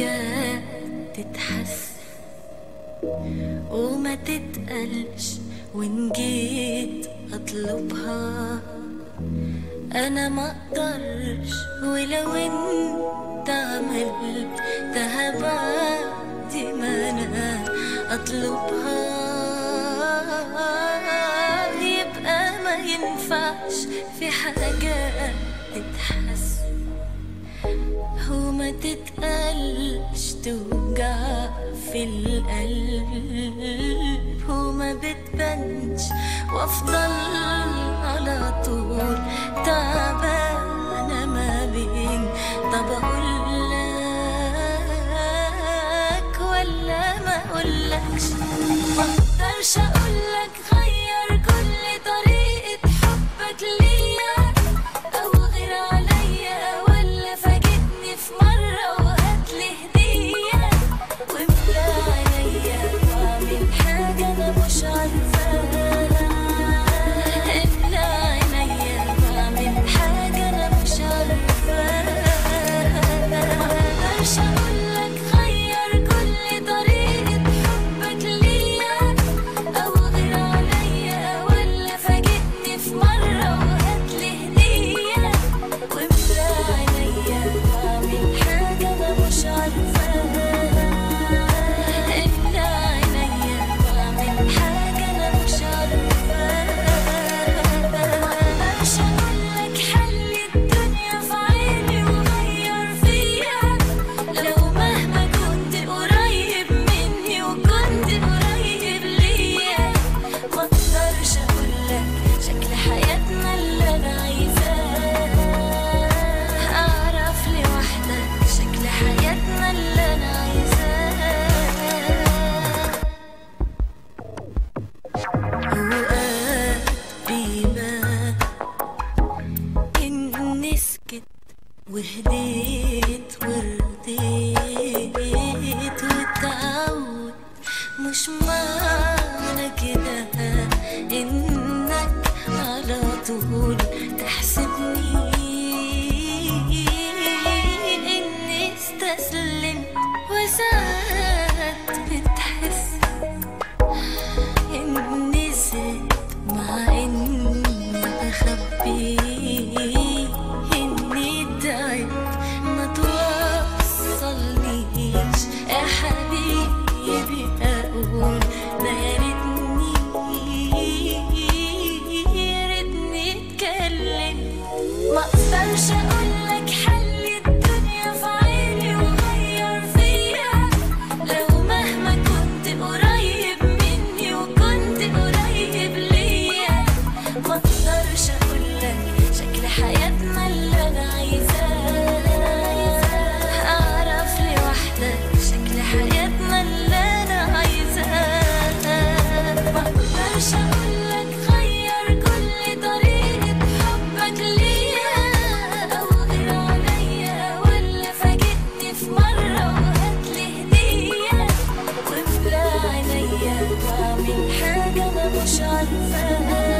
حاجات تتحس وما تتقلش وإن جيت أطلبها أنا ما أقدرش ولو أنت عملت بعد ما أنا أطلبها يبقى ما ينفعش في حاجات تتحس وما تتقلش توجع في القلب وما بتبانش وافضل على طول تعبانة ما بين طب اقولك ولا ما اقولكش ما اقدرش اقولك غير كل طريقة حبك ليا او غير عليا ولا فاجئني في مرة وهاتلي هدية واملى عينيا واعمل حاجة انا مش عارفاها املى عينيا واعمل حاجة انا مش عارفاها مقدرش اقولك غير كل طريقة حبك ليا او غير عليا ولا فاجئني في مرة وهاتلي هدية واملى عينيا واعمل حاجة انا مش عارفاها املى عينيا واعمل حاجة انا مش عارفاها مقدرش اقولك حل الدنيا في عيني وغير فيا لو مهما كنت قريب مني وكنت قريب ليا مقدرش اقولك شكل حياتنا اللي انا عايزاه اعرف لوحدك شكل حياتنا اللي انا عايزاه اوقات بيبان اني سكت وهديت ورضيت واتعود مش معنى كده انك على طول تحسبني اني استسلمت وساعات بتحس إني زدت مع إني بخبي إني تعبت ما توصلنيش يا حبيبي أقول ده يا ريتني يا ريتني اتكلم ما اقدرش اقولك حل الدنيا في عيني وغير فيا لو مهما كنت قريب مني وكنت قريب ليا ما اقدرش اقولك شكل حياتنا اللي انا عايزاه اعرف لوحدك شكل حياتنا اللي انا عايزاه ما اقدرش اقولك غير كل طريقة حبك ليا او غير عليا ولا فاجئني في مرة وهاتلي هدية واملى عينيا واعمل حاجة انا مش عارفاها